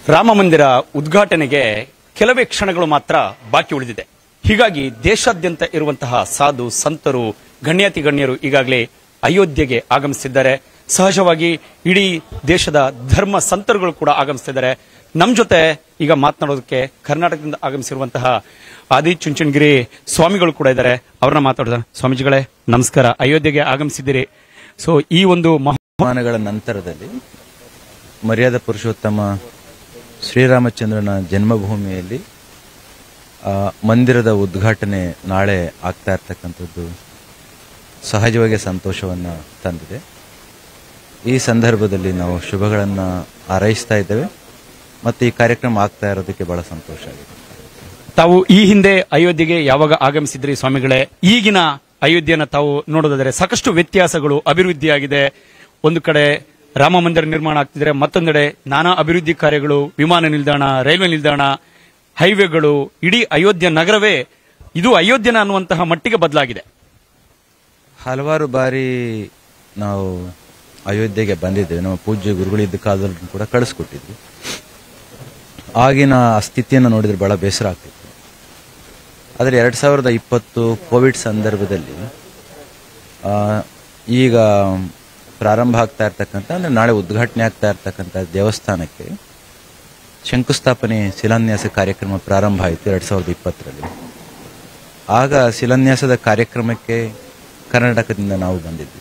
ರಾಮ ಮಂದಿರ ಉದ್ಘಾಟನೆಗೆ ಕೆಲವೇ ಕ್ಷಣಗಳು ಮಾತ್ರ ಬಾಕಿ ಉಳಿದಿದೆ ಹೀಗಾಗಿ ದೇಶಾದ್ಯಂತ ಇರುವಂತಹ ಸಾಧು ಸಂತರು ಗಣ್ಯಾತಿ ಗಣ್ಯರು ಈಗಾಗಲೇ ಅಯೋಧ್ಯೆಗೆ ಆಗಮಿಸಿದ್ದಾರೆ ಸಹಜವಾಗಿ ಇಡೀ ದೇಶದ ಧರ್ಮ ಸಂತರುಗಳು ಕೂಡ ಆಗಮಿಸ್ತಿದ್ದಾರೆ ನಮ್ಮ ಜೊತೆ ಈಗ ಮಾತನಾಡೋದಕ್ಕೆ ಕರ್ನಾಟಕದಿಂದ ಆಗಮಿಸಿರುವಂತಹ ಆದಿ ಚುಂಚನಗಿರಿ ಸ್ವಾಮಿಗಳು ಕೂಡ ಇದ್ದಾರೆ ಅವ್ರನ್ನ ಮಾತಾಡೋದ ಸ್ವಾಮೀಜಿಗಳೇ ನಮಸ್ಕಾರ ಅಯೋಧ್ಯೆಗೆ ಆಗಮಿಸಿದ್ದೀರಿ ಸೊ ಈ ಒಂದು ಮಹಾ ಶತಮಾನಗಳ ನಂತರದಲ್ಲಿ ಮರ್ಯಾದ ಪುರುಷೋತ್ತಮ ಶ್ರೀರಾಮಚಂದ್ರನ ಜನ್ಮಭೂಮಿಯಲ್ಲಿ ಆ, ಮಂದಿರದ ಉದ್ಘಾಟನೆ ನಾಳೆ ಆಗ್ತಾ ಇರ್ತಕ್ಕಂಥದ್ದು ಸಹಜವಾಗಿ ಸಂತೋಷವನ್ನ ತಂದಿದೆ ಈ ಸಂದರ್ಭದಲ್ಲಿ ನಾವು ಶುಭಗಳನ್ನು ಹಾರೈಸ್ತಾ ಇದ್ದೇವೆ ಮತ್ತು ಈ ಕಾರ್ಯಕ್ರಮ ಆಗ್ತಾ ಇರೋದಕ್ಕೆ ಬಹಳ ಸಂತೋಷ ಆಗಿದೆ ತಾವು ಈ ಹಿಂದೆ ಅಯೋಧ್ಯೆಗೆ ಯಾವಾಗ ಆಗಮಿಸಿದ್ರಿ ಸ್ವಾಮಿಗಳೇ ಈಗಿನ ಅಯೋಧ್ಯೆಯನ್ನ ತಾವು ನೋಡೋದಾದ್ರೆ ಸಾಕಷ್ಟು ವ್ಯತ್ಯಾಸಗಳು ಅಭಿವೃದ್ಧಿಯಾಗಿದೆ ಒಂದು ಕಡೆ ರಾಮ ಮಂದಿರ ನಿರ್ಮಾಣ ಆಗ್ತಿದ್ರೆ ಮತ್ತೊಂದೆಡೆ ನಾನಾ ಅಭಿವೃದ್ಧಿ ಕಾರ್ಯಗಳು ವಿಮಾನ ನಿಲ್ದಾಣ ರೈಲ್ವೆ ನಿಲ್ದಾಣ ಹೈವೇಗಳು ಇಡೀ ಅಯೋಧ್ಯ ನಗರವೇ ಇದು ಅಯೋಧ್ಯನ ಅನ್ನುವಂತಹ ಮಟ್ಟಿಗೆ ಬದಲಾಗಿದೆ ಹಲವಾರು ಬಾರಿ ನಾವು ಅಯೋಧ್ಯೆಗೆ ಬಂದಿದ್ದೇವೆ ನಮ್ಮ ಪೂಜ್ಯ ಗುರುಗಳಿದ್ದ ಕಾಲದಲ್ಲೂ ಕೂಡ ಕಳಿಸ್ಕೊಟ್ಟಿದ್ವಿ ಆಗಿನ ಆ ಸ್ಥಿತಿಯನ್ನು ನೋಡಿದ್ರೆ ಬಹಳ ಬೇಸರ ಆಗ್ತಿತ್ತು ಆದರೆ ಎರಡು ಸಾವಿರದ ಇಪ್ಪತ್ತು ಕೋವಿಡ್ ಸಂದರ್ಭದಲ್ಲಿ ಆ, ಈಗ ಪ್ರಾರಂಭ ಆಗ್ತಾ ಇರ್ತಕ್ಕಂಥ ಅಂದರೆ ನಾಳೆ ಉದ್ಘಾಟನೆ ಆಗ್ತಾ ಇರ್ತಕ್ಕಂಥ ದೇವಸ್ಥಾನಕ್ಕೆ ಶಂಕುಸ್ಥಾಪನೆ ಶಿಲಾನ್ಯಾಸ ಕಾರ್ಯಕ್ರಮ ಪ್ರಾರಂಭ ಆಯಿತು ಎರಡು ಸಾವಿರದ ಇಪ್ಪತ್ತರಲ್ಲಿ ಆಗ ಶಿಲಾನ್ಯಾಸದ ಕಾರ್ಯಕ್ರಮಕ್ಕೆ ಕರ್ನಾಟಕದಿಂದ ನಾವು ಬಂದಿದ್ವಿ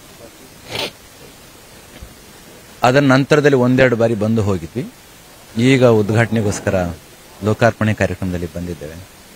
ಅದರ ನಂತರದಲ್ಲಿ ಒಂದೆರಡು ಬಾರಿ ಬಂದು ಹೋಗಿದ್ವಿ ಈಗ ಉದ್ಘಾಟನೆಗೋಸ್ಕರ ಲೋಕಾರ್ಪಣೆ ಕಾರ್ಯಕ್ರಮದಲ್ಲಿ ಬಂದಿದ್ದೇವೆ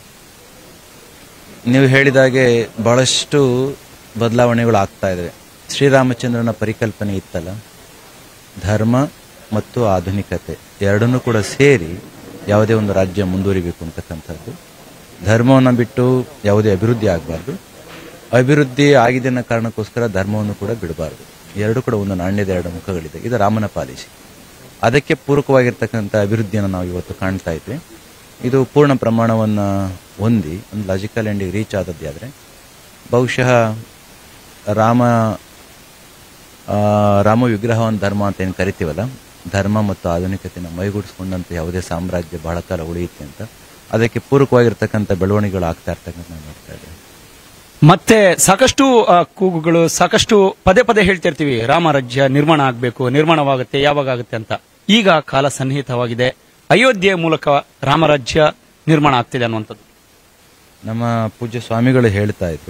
ನೀವು ಹೇಳಿದಾಗೆ ಬಹಳಷ್ಟು ಬದಲಾವಣೆಗಳು ಆಗ್ತಾ ಇದ್ದಾವೆ ಶ್ರೀರಾಮಚಂದ್ರನ ಪರಿಕಲ್ಪನೆ ಇತ್ತಲ್ಲ ಧರ್ಮ ಮತ್ತು ಆಧುನಿಕತೆ ಎರಡನ್ನೂ ಕೂಡ ಸೇರಿ ಯಾವುದೇ ಒಂದು ರಾಜ್ಯ ಮುಂದುವರಿಬೇಕು ಅಂತಕ್ಕಂಥದ್ದು ಧರ್ಮವನ್ನು ಬಿಟ್ಟು ಯಾವುದೇ ಅಭಿವೃದ್ಧಿ ಆಗಬಾರ್ದು ಅಭಿವೃದ್ಧಿ ಆಗಿದೆ ಅನ್ನೋ ಕಾರಣಕ್ಕೋಸ್ಕರ ಧರ್ಮವನ್ನು ಕೂಡ ಬಿಡಬಾರ್ದು ಎರಡು ಕೂಡ ಒಂದು ನಾಣ್ಯದ ಎರಡು ಮುಖಗಳಿದೆ ಇದು ರಾಮನ ಪಾಲಿಸಿ ಅದಕ್ಕೆ ಪೂರಕವಾಗಿರ್ತಕ್ಕಂಥ ಅಭಿವೃದ್ಧಿಯನ್ನು ನಾವು ಇವತ್ತು ಕಾಣ್ತಾ ಇದ್ವಿ ಇದು ಪೂರ್ಣ ಪ್ರಮಾಣವನ್ನು ಹೊಂದಿ ಒಂದು ಲಾಜಿಕಲ್ ಎಂಡಿಗೆ ರೀಚ್ ಆದದ್ದೇ ಆದರೆ ಬಹುಶಃ ರಾಮ ಆ, ರಾಮ ವಿಗ್ರಹವನ್ನು ಧರ್ಮ ಅಂತ ಏನು ಕರಿತೀವಲ್ಲ ಧರ್ಮ ಮತ್ತು ಆಧುನಿಕತೆಯನ್ನು ಮೈಗೂಡಿಸ್ಕೊಂಡಂತ ಯಾವುದೇ ಸಾಮ್ರಾಜ್ಯ ಬಹಳ ಕಾಲ ಉಳಿಯುತ್ತೆ ಅಂತ ಅದಕ್ಕೆ ಪೂರಕವಾಗಿರ್ತಕ್ಕಂಥ ಬೆಳವಣಿಗೆಗಳು ಆಗ್ತಾ ಇರ್ತಕ್ಕಂಥ ನಾವು ನೋಡ್ತಾ ಇದ್ದೇವೆ ಮತ್ತೆ ಸಾಕಷ್ಟು ಆ, ಕೂಗುಗಳು ಸಾಕಷ್ಟು ಪದೇ ಪದೇ ಹೇಳ್ತಿರ್ತೀವಿ ರಾಮರಾಜ್ಯ ನಿರ್ಮಾಣ ಆಗಬೇಕು ನಿರ್ಮಾಣವಾಗುತ್ತೆ ಯಾವಾಗ ಆಗುತ್ತೆ ಅಂತ ಈಗ ಕಾಲ ಸನ್ನಿಹಿತವಾಗಿದೆ ಅಯೋಧ್ಯೆಯ ಮೂಲಕ ರಾಮರಾಜ್ಯ ನಿರ್ಮಾಣ ಆಗ್ತಿದೆ ಅನ್ನುವಂಥದ್ದು ನಮ್ಮ ಪೂಜ್ಯ ಸ್ವಾಮಿಗಳು ಹೇಳ್ತಾ ಇದ್ರು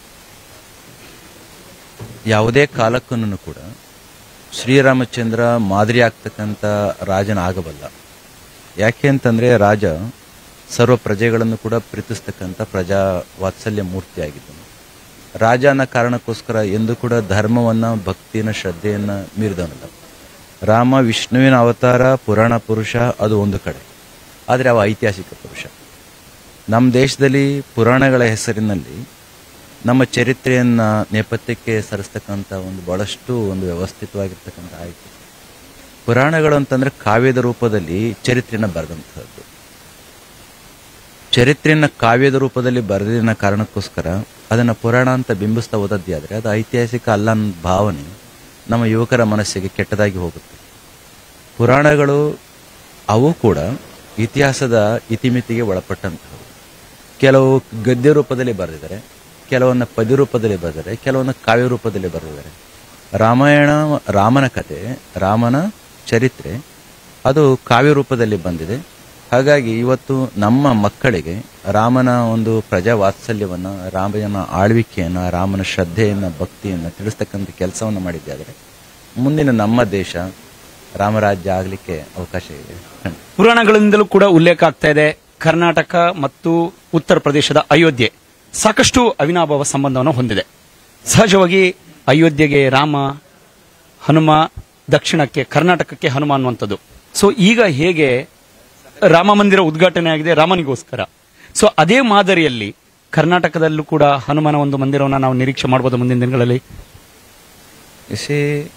ಯಾವುದೇ ಕಾಲಕ್ಕೂ ಕೂಡ ಶ್ರೀರಾಮಚಂದ್ರ ಮಾದರಿ ಆಗ್ತಕ್ಕಂಥ ರಾಜನ ಆಗಬಲ್ಲ ಯಾಕೆ ಅಂತಂದ್ರೆ ರಾಜ ಸರ್ವ ಪ್ರಜೆಗಳನ್ನು ಕೂಡ ಪ್ರೀತಿಸ್ತಕ್ಕಂಥ ಪ್ರಜಾ ವಾತ್ಸಲ್ಯ ಮೂರ್ತಿಯಾಗಿದ್ದನು ರಾಜ ಅನ್ನೋ ಕಾರಣಕ್ಕೋಸ್ಕರ ಎಂದು ಕೂಡ ಧರ್ಮವನ್ನ ಭಕ್ತಿಯನ್ನ ಶ್ರದ್ಧೆಯನ್ನ ಮೀರಿದವನಲ್ಲ ರಾಮ ವಿಷ್ಣುವಿನ ಅವತಾರ ಪುರಾಣ ಪುರುಷ ಅದು ಒಂದು ಕಡೆ ಆದರೆ ಅವ ಐತಿಹಾಸಿಕ ಪುರುಷ ನಮ್ಮ ದೇಶದಲ್ಲಿ ಪುರಾಣಗಳ ಹೆಸರಿನಲ್ಲಿ ನಮ್ಮ ಚರಿತ್ರೆಯನ್ನ ನೇಪಥ್ಯಕ್ಕೆ ಸರಿಸ್ತಕ್ಕಂಥ ಒಂದು ಬಹಳಷ್ಟು ಒಂದು ವ್ಯವಸ್ಥಿತವಾಗಿರ್ತಕ್ಕಂಥ ಆಯ್ತು ಪುರಾಣಗಳು ಅಂತಂದ್ರೆ ಕಾವ್ಯದ ರೂಪದಲ್ಲಿ ಚರಿತ್ರೆಯನ್ನ ಬರೆದಂತಹದ್ದು ಚರಿತ್ರೆಯನ್ನ ಕಾವ್ಯದ ರೂಪದಲ್ಲಿ ಬರೆದಿನ ಕಾರಣಕ್ಕೋಸ್ಕರ ಅದನ್ನ ಪುರಾಣ ಅಂತ ಬಿಂಬಿಸ್ತಾ ಓದದ್ದೇ ಆದ್ರೆ ಅದು ಐತಿಹಾಸಿಕ ಅಲ್ಲ ಅನ್ನೋ ಭಾವನೆ ನಮ್ಮ ಯುವಕರ ಮನಸ್ಸಿಗೆ ಕೆಟ್ಟದಾಗಿ ಹೋಗುತ್ತೆ ಪುರಾಣಗಳು ಅವು ಕೂಡ ಇತಿಹಾಸದ ಇತಿಮಿತಿಗೆ ಒಳಪಟ್ಟಂತಹವು ಕೆಲವು ಗದ್ಯ ರೂಪದಲ್ಲಿ ಬರೆದಿದ್ದಾರೆ ಕೆಲವನ್ನ ಪದ್ಯ ರೂಪದಲ್ಲಿ ಬರೆದಿದ್ದಾರೆ ಕೆಲವನ್ನ ಕಾವ್ಯ ರೂಪದಲ್ಲಿ ಬರೆದಿದ್ದಾರೆ ರಾಮಾಯಣ ರಾಮನ ಕತೆ ರಾಮನ ಚರಿತ್ರೆ ಅದು ಕಾವ್ಯ ರೂಪದಲ್ಲಿ ಬಂದಿದೆ ಹಾಗಾಗಿ ಇವತ್ತು ನಮ್ಮ ಮಕ್ಕಳಿಗೆ ರಾಮನ ಒಂದು ಪ್ರಜಾ ವಾತ್ಸಲ್ಯವನ್ನ ರಾಮನ ಆಳ್ವಿಕೆಯನ್ನ ರಾಮನ ಶ್ರದ್ಧೆಯನ್ನ ಭಕ್ತಿಯನ್ನ ತಿಳಿಸ್ತಕ್ಕಂಥ ಕೆಲಸವನ್ನು ಮಾಡಿದ್ದಾದರೆ ಮುಂದಿನ ನಮ್ಮ ದೇಶ ರಾಮರಾಜ್ಯ ಆಗಲಿಕ್ಕೆ ಅವಕಾಶ ಇದೆ ಪುರಾಣಗಳಿಂದಲೂ ಕೂಡ ಉಲ್ಲೇಖ ಆಗ್ತಾ ಇದೆ ಕರ್ನಾಟಕ ಮತ್ತು ಉತ್ತರ ಪ್ರದೇಶದ ಅಯೋಧ್ಯೆ ಸಾಕಷ್ಟು ಅವಿನಾಭಾವ ಸಂಬಂಧವನ್ನು ಹೊಂದಿದೆ ಸಹಜವಾಗಿ ಅಯೋಧ್ಯೆಗೆ ರಾಮ ಹನುಮ ದಕ್ಷಿಣಕ್ಕೆ ಕರ್ನಾಟಕಕ್ಕೆ ಹನುಮ ಅನ್ನುವಂಥದ್ದು ಸೊ ಈಗ ಹೇಗೆ ರಾಮ ಮಂದಿರ ಉದ್ಘಾಟನೆ ಆಗಿದೆ ರಾಮನಿಗೋಸ್ಕರ ಸೊ ಅದೇ ಮಾದರಿಯಲ್ಲಿ ಕರ್ನಾಟಕದಲ್ಲೂ ಕೂಡ ಹನುಮನ ಒಂದು ಮಂದಿರವನ್ನು ನಾವು ನಿರೀಕ್ಷೆ ಮಾಡಬಹುದು ಮುಂದಿನ ದಿನಗಳಲ್ಲಿ ಇಸಿ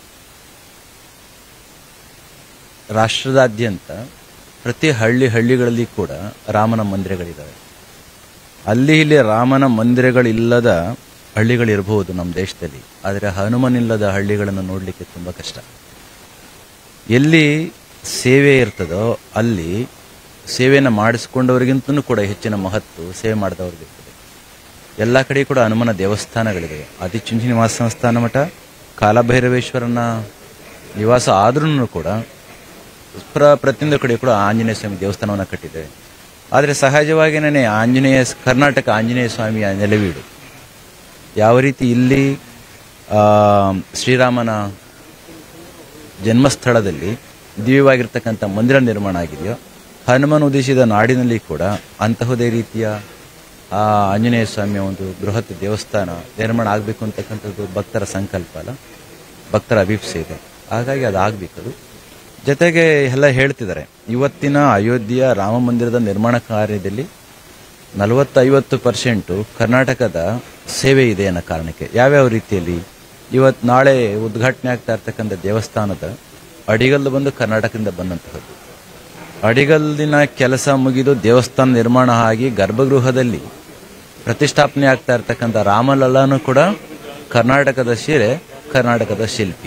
ರಾಷ್ಟ್ರದಾದ್ಯಂತ ಪ್ರತಿ ಹಳ್ಳಿ ಹಳ್ಳಿಗಳಲ್ಲಿ ಕೂಡ ರಾಮನ ಮಂದಿರಗಳಿದ್ದಾವೆ ಅಲ್ಲಿ ಇಲ್ಲಿ ರಾಮನ ಮಂದಿರಗಳಿಲ್ಲದ ಹಳ್ಳಿಗಳಿರಬಹುದು ನಮ್ಮ ದೇಶದಲ್ಲಿ ಆದರೆ ಹನುಮನಿಲ್ಲದ ಹಳ್ಳಿಗಳನ್ನು ನೋಡಲಿಕ್ಕೆ ತುಂಬ ಕಷ್ಟ ಎಲ್ಲಿ ಸೇವೆ ಇರ್ತದೋ ಅಲ್ಲಿ ಸೇವೆಯನ್ನು ಮಾಡಿಸ್ಕೊಂಡವರಿಗಿಂತನೂ ಕೂಡ ಹೆಚ್ಚಿನ ಮಹತ್ವ ಸೇವೆ ಮಾಡಿದವ್ರಿಗಿರ್ತದೆ ಎಲ್ಲ ಕಡೆ ಕೂಡ ಹನುಮನ ದೇವಸ್ಥಾನಗಳಿವೆ ಆದಿಚುಂಚಿ ನಿವಾಸ ಸಂಸ್ಥಾನ ಮಠ ಕಾಲಭೈರವೇಶ್ವರನ ನಿವಾಸ ಆದ್ರೂ ಕೂಡ ಪ್ರ ಪ್ರತಿಯೊಂದು ಕಡೆ ಕೂಡ ಆಂಜನೇಯ ಸ್ವಾಮಿ ದೇವಸ್ಥಾನವನ್ನು ಕಟ್ಟಿದೆ ಆದರೆ ಸಹಜವಾಗಿನೇ ಆಂಜನೇಯ ಕರ್ನಾಟಕ ಆಂಜನೇಯ ಸ್ವಾಮಿಯ ನೆಲವೀಡು ಯಾವ ರೀತಿ ಇಲ್ಲಿ ಆ, ಶ್ರೀರಾಮನ ಜನ್ಮಸ್ಥಳದಲ್ಲಿ ದಿವ್ಯವಾಗಿರ್ತಕ್ಕಂಥ ಮಂದಿರ ನಿರ್ಮಾಣ ಆಗಿದೆಯೋ ಹನುಮನ್ ಉದ್ದೇಶಿದ ನಾಡಿನಲ್ಲಿ ಕೂಡ ಅಂತಹುದೇ ರೀತಿಯ ಆ ಆಂಜನೇಯ ಸ್ವಾಮಿಯ ಒಂದು ಬೃಹತ್ ದೇವಸ್ಥಾನ ನಿರ್ಮಾಣ ಆಗಬೇಕು ಅಂತಕ್ಕಂಥದ್ದು ಭಕ್ತರ ಸಂಕಲ್ಪ ಅಲ್ಲ ಭಕ್ತರ ಅಭಿಪ್ಸೆ ಇದೆ ಹಾಗಾಗಿ ಅದಾಗಬೇಕದು ಜೊತೆಗೆ ಎಲ್ಲ ಹೇಳ್ತಿದ್ದಾರೆ ಇವತ್ತಿನ ಅಯೋಧ್ಯೆಯ ರಾಮ ಮಂದಿರದ ನಿರ್ಮಾಣ ಕಾರ್ಯದಲ್ಲಿ ನಲವತ್ತೈವತ್ತು ಪರ್ಸೆಂಟು ಕರ್ನಾಟಕದ ಸೇವೆ ಇದೆ ಅನ್ನೋ ಕಾರಣಕ್ಕೆ ಯಾವ್ಯಾವ ರೀತಿಯಲ್ಲಿ ಇವತ್ತು ನಾಳೆ ಉದ್ಘಾಟನೆ ಆಗ್ತಾ ಇರ್ತಕ್ಕಂಥ ದೇವಸ್ಥಾನದ ಅಡಿಗಲ್ಲು ಬಂದು ಕರ್ನಾಟಕದಿಂದ ಬಂದಂತಹದ್ದು ಅಡಿಗಲ್ಲಿನ ಕೆಲಸ ಮುಗಿದು ದೇವಸ್ಥಾನ ನಿರ್ಮಾಣ ಆಗಿ ಗರ್ಭಗೃಹದಲ್ಲಿ ಪ್ರತಿಷ್ಠಾಪನೆ ಆಗ್ತಾ ಇರ್ತಕ್ಕಂಥ ರಾಮಲಲ್ಲಾನು ಕೂಡ ಕರ್ನಾಟಕದ ಶಿಲೆ ಕರ್ನಾಟಕದ ಶಿಲ್ಪಿ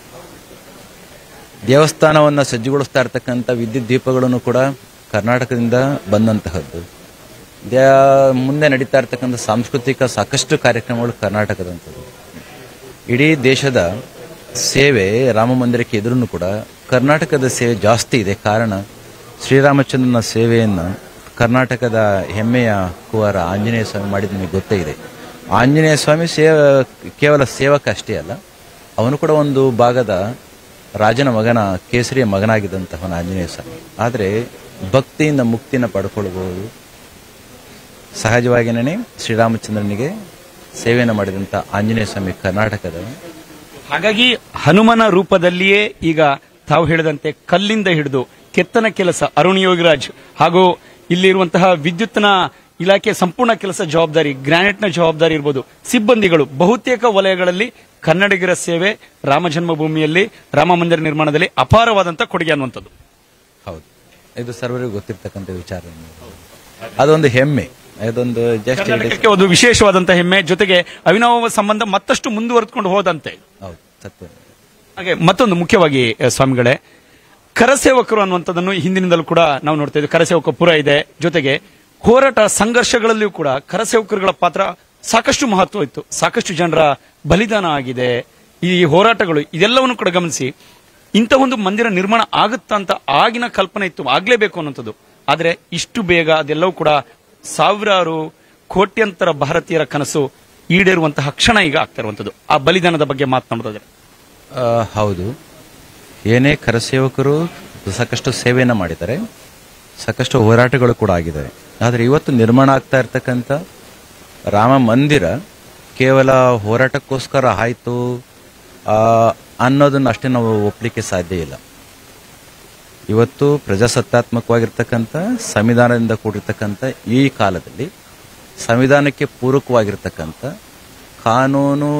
ದೇವಸ್ಥಾನವನ್ನು ಸಜ್ಜುಗೊಳಿಸ್ತಾ ಇರ್ತಕ್ಕಂಥ ವಿದ್ಯುತ್ ದೀಪಗಳನ್ನು ಕೂಡ ಕರ್ನಾಟಕದಿಂದ ಬಂದಂತಹದ್ದು ದ್ಯಾ- ಮುಂದೆ ನಡೀತಾ ಇರ್ತಕ್ಕಂಥ ಸಾಂಸ್ಕೃತಿಕ ಸಾಕಷ್ಟು ಕಾರ್ಯಕ್ರಮಗಳು ಕರ್ನಾಟಕದಂಥದ್ದು ಇಡೀ ದೇಶದ ಸೇವೆ ರಾಮ ಮಂದಿರಕ್ಕೆ ಎದುರು ಕೂಡ ಕರ್ನಾಟಕದ ಸೇವೆ ಜಾಸ್ತಿ ಇದೆ ಕಾರಣ ಶ್ರೀರಾಮಚಂದ್ರನ ಸೇವೆಯನ್ನು ಕರ್ನಾಟಕದ ಹೆಮ್ಮೆಯ ಕುವರ ಆಂಜನೇಯ ಸ್ವಾಮಿ ಮಾಡಿದ ನಿಮಗೆ ಗೊತ್ತೇ ಇದೆ ಆಂಜನೇಯ ಸ್ವಾಮಿ ಸೇವ ಕೇವಲ ಸೇವಕ ಅಷ್ಟೇ ಅಲ್ಲ ಅವನು ಕೂಡ ಒಂದು ಭಾಗದ ರಾಜನ ಮಗನ ಕೇಸರಿಯ ಮಗನಾಗಿದ್ದಂತಹ ಆಂಜನೇಯ ಸ್ವಾಮಿ ಆದರೆ ಭಕ್ತಿಯಿಂದ ಮುಕ್ತಿನ ಪಡ್ಕೊಳ್ಬಹುದು ಸಹಜವಾಗಿನೇ ಶ್ರೀರಾಮಚಂದ್ರನಿಗೆ ಸೇವೆಯನ್ನು ಮಾಡಿದಂಥ ಆಂಜನೇಯ ಸ್ವಾಮಿ ಕರ್ನಾಟಕದ ಹಾಗಾಗಿ ಹನುಮನ ರೂಪದಲ್ಲಿಯೇ ಈಗ ತಾವು ಹೇಳಿದಂತೆ ಕಲ್ಲಿಂದ ಹಿಡಿದು ಕೆತ್ತನ ಕೆಲಸ ಅರುಣ್ ಯೋಗಿರಾಜ್ ಹಾಗೂ ಇಲ್ಲಿರುವಂತಹ ವಿದ್ಯುತ್ನ ಇಲಾಖೆ ಸಂಪೂರ್ಣ ಕೆಲಸ ಜವಾಬ್ದಾರಿ ಗ್ರಾನೈಟ್ನ ಜವಾಬ್ದಾರಿ ಇರ್ಬೋದು ಸಿಬ್ಬಂದಿಗಳು ಬಹುತೇಕ ವಲಯಗಳಲ್ಲಿ ಕನ್ನಡಿಗರ ಸೇವೆ ರಾಮ ಜನ್ಮಭೂಮಿಯಲ್ಲಿ ರಾಮ ಮಂದಿರ ನಿರ್ಮಾಣದಲ್ಲಿ ಅಪಾರವಾದಂತಹ ಕೊಡುಗೆ ಅನ್ನುವಂಥದ್ದು ಹೌದು ಇದು ಸರ್ವರಿಗೂ ಗೊತ್ತಿರ್ತಕ್ಕಂಥ ವಿಚಾರ ಅದೊಂದು ಹೆಮ್ಮೆ ಅದೊಂದು ಜಸ್ಟ್ ಕರ್ನಾಟಕಕ್ಕೆ ಒಂದು ವಿಶೇಷವಾದಂತಹ ಹೆಮ್ಮೆ ಜೊತೆಗೆ ಅವಿನಾವ ಸಂಬಂಧ ಮತ್ತಷ್ಟು ಮುಂದುವರೆದುಕೊಂಡು ಹೋದಂತೆ ಹೌದು ಸತ್ಯ ಹಾಗೆ ಮತ್ತೊಂದು ಮುಖ್ಯವಾಗಿ ಆ, ಸ್ವಾಮಿಗಳೇ ಕರಸೇವಕರು ಅನ್ನುವಂಥದ್ದನ್ನು ಹಿಂದಿನಿಂದಲೂ ಕೂಡ ನಾವು ನೋಡ್ತಾ ಇದ್ದೀವಿ ಕರಸೇವಕ ಪುರ ಇದೆ ಜೊತೆಗೆ ಹೋರಾಟ ಸಂಘರ್ಷಗಳಲ್ಲಿಯೂ ಕೂಡ ಕರಸೇವಕರುಗಳ ಪಾತ್ರ ಸಾಕಷ್ಟು ಮಹತ್ವ ಇತ್ತು ಸಾಕಷ್ಟು ಜನರ ಬಲಿದಾನ ಆಗಿದೆ ಈ ಹೋರಾಟಗಳು ಇದೆಲ್ಲವನ್ನು ಕೂಡ ಗಮನಿಸಿ ಇಂಥ ಒಂದು ಮಂದಿರ ನಿರ್ಮಾಣ ಆಗುತ್ತಾ ಅಂತ ಆಗಿನ ಕಲ್ಪನೆ ಇತ್ತು ಆಗ್ಲೇಬೇಕು ಅನ್ನುವಂಥದ್ದು ಆದ್ರೆ ಇಷ್ಟು ಬೇಗ ಅದೆಲ್ಲವೂ ಕೂಡ ಸಾವಿರಾರು ಕೋಟ್ಯಂತರ ಭಾರತೀಯರ ಕನಸು ಈಡೇರುವಂತಹ ಕ್ಷಣ ಈಗ ಆಗ್ತಾ ಇರುವಂಥದ್ದು ಆ ಬಲಿದಾನದ ಬಗ್ಗೆ ಮಾತನಾಡೋದಾದ್ರೆ ಆ, ಹೌದು ಏನೇ ಕರಸೇವಕರು ಸಾಕಷ್ಟು ಸೇವೆಯನ್ನು ಮಾಡಿದ್ದಾರೆ ಸಾಕಷ್ಟು ಹೋರಾಟಗಳು ಕೂಡ ಆಗಿದ್ದಾವೆ ಆದರೆ ಇವತ್ತು ನಿರ್ಮಾಣ ಆಗ್ತಾ ಇರ್ತಕ್ಕಂಥ ರಾಮ ಮಂದಿರ ಕೇವಲ ಹೋರಾಟಕ್ಕೋಸ್ಕರ ಆಯಿತು ಅನ್ನೋದನ್ನ ಅಷ್ಟೇ ನಾವು ಒಪ್ಪಲಿಕ್ಕೆ ಸಾಧ್ಯ ಇಲ್ಲ ಇವತ್ತು ಪ್ರಜಾಸತ್ತಾತ್ಮಕವಾಗಿರ್ತಕ್ಕಂಥ ಸಂವಿಧಾನದಿಂದ ಕೂಡಿರ್ತಕ್ಕಂಥ ಈ ಕಾಲದಲ್ಲಿ ಸಂವಿಧಾನಕ್ಕೆ ಪೂರಕವಾಗಿರ್ತಕ್ಕಂಥ ಕಾನೂನು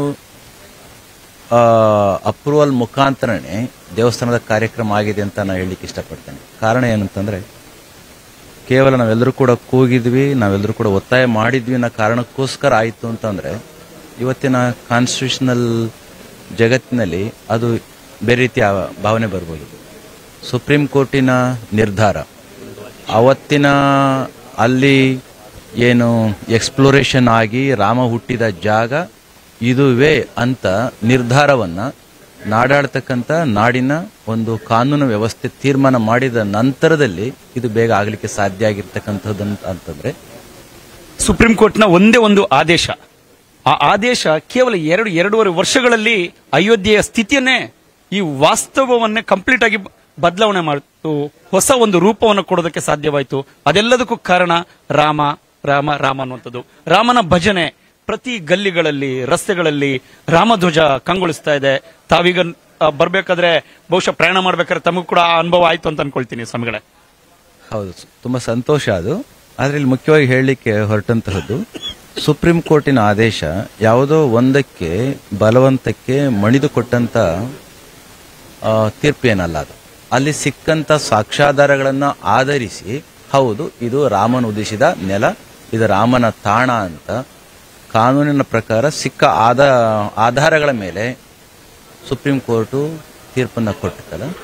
ಅಪ್ರೂವಲ್ ಮುಖಾಂತರನೇ ದೇವಸ್ಥಾನದ ಕಾರ್ಯಕ್ರಮ ಆಗಿದೆ ಅಂತ ನಾನು ಹೇಳಲಿಕ್ಕೆ ಇಷ್ಟಪಡ್ತೇನೆ ಕಾರಣ ಏನಂತಂದ್ರೆ ಕೇವಲ ನಾವೆಲ್ಲರೂ ಕೂಡ ಕೂಗಿದ್ವಿ ನಾವೆಲ್ಲರೂ ಕೂಡ ಒತ್ತಾಯ ಮಾಡಿದ್ವಿ ಅನ್ನೋ ಕಾರಣಕ್ಕೋಸ್ಕರ ಆಯಿತು ಅಂತಂದ್ರೆ ಇವತ್ತಿನ ಕಾನ್ಸ್ಟಿಟ್ಯೂಷನಲ್ ಜಗತ್ತಿನಲ್ಲಿ ಅದು ಬೇರೆ ರೀತಿಯ ಭಾವನೆ ಬರ್ಬೋದು ಸುಪ್ರೀಂ ಕೋರ್ಟಿನ ನಿರ್ಧಾರ ಅವತ್ತಿನ ಅಲ್ಲಿ ಏನು ಎಕ್ಸ್ಪ್ಲೋರೇಷನ್ ಆಗಿ ರಾಮ ಹುಟ್ಟಿದ ಜಾಗ ಇದುವೇ ಅಂತ ನಿರ್ಧಾರವನ್ನ ನಾಡಾಡ್ತಕ್ಕಂಥ ನಾಡಿನ ಒಂದು ಕಾನೂನು ವ್ಯವಸ್ಥೆ ತೀರ್ಮಾನ ಮಾಡಿದ ನಂತರದಲ್ಲಿ ಇದು ಬೇಗ ಆಗಲಿಕ್ಕೆ ಸಾಧ್ಯ ಆಗಿರ್ತಕ್ಕಂಥದ್ದು ಅಂತ- ಅಂತಂದ್ರೆ ಸುಪ್ರೀಂ ಕೋರ್ಟ್ನ ಒಂದೇ ಒಂದು ಆದೇಶ ಆ ಆದೇಶ ಕೇವಲ ಎರಡು ಎರಡೂವರೆ ವರ್ಷಗಳಲ್ಲಿ ಅಯೋಧ್ಯೆಯ ಸ್ಥಿತಿಯನ್ನೇ ಈ ವಾಸ್ತವವನ್ನೇ ಕಂಪ್ಲೀಟ್ ಆಗಿ ಬದಲಾವಣೆ ಮಾಡಿತು ಹೊಸ ಒಂದು ರೂಪವನ್ನು ಕೊಡೋದಕ್ಕೆ ಸಾಧ್ಯವಾಯಿತು ಅದೆಲ್ಲದಕ್ಕೂ ಕಾರಣ ರಾಮ ರಾಮ ರಾಮ ಅನ್ನುವಂಥದ್ದು ರಾಮನ ಭಜನೆ ಪ್ರತಿ ಗಲ್ಲಿಗಳಲ್ಲಿ ರಸ್ತೆಗಳಲ್ಲಿ ರಾಮಧ್ವಜ ಕಂಗೊಳಿಸ್ತಾ ಇದೆ ತಾವೀಗ ಆ, ಬರ್ಬೇಕಾದ್ರೆ ಬಹುಶಃ ಪ್ರಯಾಣ ಮಾಡ್ಬೇಕಾದ್ರೆ ತಮಗೂ ಕೂಡ ಆ ಅನುಭವ ಆಯ್ತು ಅಂತ ಅನ್ಕೊಳ್ತೀನಿ ಸ್ವಾಮಿಗಳೇ ಹೌದು ತುಂಬಾ ಸಂತೋಷ ಅದು ಆದ್ರೆ ಇಲ್ಲಿ ಮುಖ್ಯವಾಗಿ ಹೇಳಲಿಕ್ಕೆ ಹೊರಟಂತಹದ್ದು ಸುಪ್ರೀಂ ಕೋರ್ಟಿನ ಆದೇಶ ಯಾವುದೋ ಒಂದಕ್ಕೆ ಬಲವಂತಕ್ಕೆ ಮಣಿದು ಕೊಟ್ಟಂತ ಆ, ತೀರ್ಪು ಏನಲ್ಲ ಅದು ಅಲ್ಲಿ ಸಿಕ್ಕಂತ ಸಾಕ್ಷ್ಯಾಧಾರಗಳನ್ನ ಆಧರಿಸಿ ಹೌದು ಇದು ರಾಮನ ಉದ್ದೇಶಿದ ನೆಲ ಇದು ರಾಮನ ತಾಣ ಅಂತ ಕಾನೂನಿನ ಪ್ರಕಾರ ಸಿಕ್ಕ ಆಧ ಆಧಾರಗಳ ಮೇಲೆ ಸುಪ್ರೀಂ ಕೋರ್ಟು ತೀರ್ಪನ್ನು ಕೊಟ್ಟಿತ್ತಲ್ಲ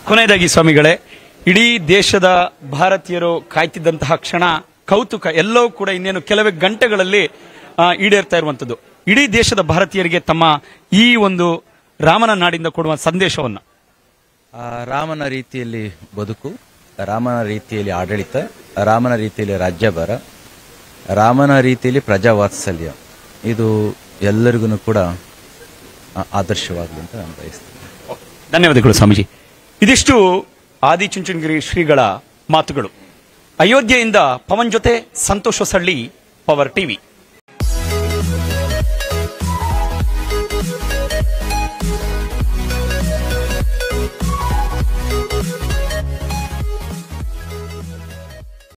ಕೊನೆಯದಾಗಿ ಸ್ವಾಮಿಗಳೇ ಇಡೀ ದೇಶದ ಭಾರತೀಯರು ಕಾಯ್ತಿದ್ದಂತಹ ಕ್ಷಣ ಕೌತುಕ ಎಲ್ಲವೂ ಕೂಡ ಇನ್ನೇನು ಕೆಲವೇ ಗಂಟೆಗಳಲ್ಲಿ ಆ, ಈಡೇರ್ತಾ ಇರುವಂತದ್ದು ಇಡೀ ದೇಶದ ಭಾರತೀಯರಿಗೆ ತಮ್ಮ ಈ ಒಂದು ರಾಮನ ನಾಡಿಂದ ಕೊಡುವ ಸಂದೇಶವನ್ನ ಆ ರಾಮನ ರೀತಿಯಲ್ಲಿ ಬದುಕು ರಾಮನ ರೀತಿಯಲ್ಲಿ ಆಡಳಿತ ರಾಮನ ರೀತಿಯಲ್ಲಿ ರಾಜ್ಯಭಾರ ರಾಮನ ರೀತಿಯಲ್ಲಿ ಪ್ರಜಾವಾತ್ಸಲ್ಯ ಇದು ಎಲ್ಲರಿಗೂ ಕೂಡ ಆ- ಆದರ್ಶವಾಗಲಿ ಅಂತ ನಾನು ಬಯಸ್ತೇನೆ ಧನ್ಯವಾದಗಳು ಸ್ವಾಮೀಜಿ ಇದಿಷ್ಟು ಆದಿಚುಂಚನಗಿರಿ ಶ್ರೀಗಳ ಮಾತುಗಳು ಅಯೋಧ್ಯೆಯಿಂದ ಪವನ್ ಜೊತೆ ಸಂತೋಷ ಸಳ್ಳಿ ಪವರ್ ಟಿವಿ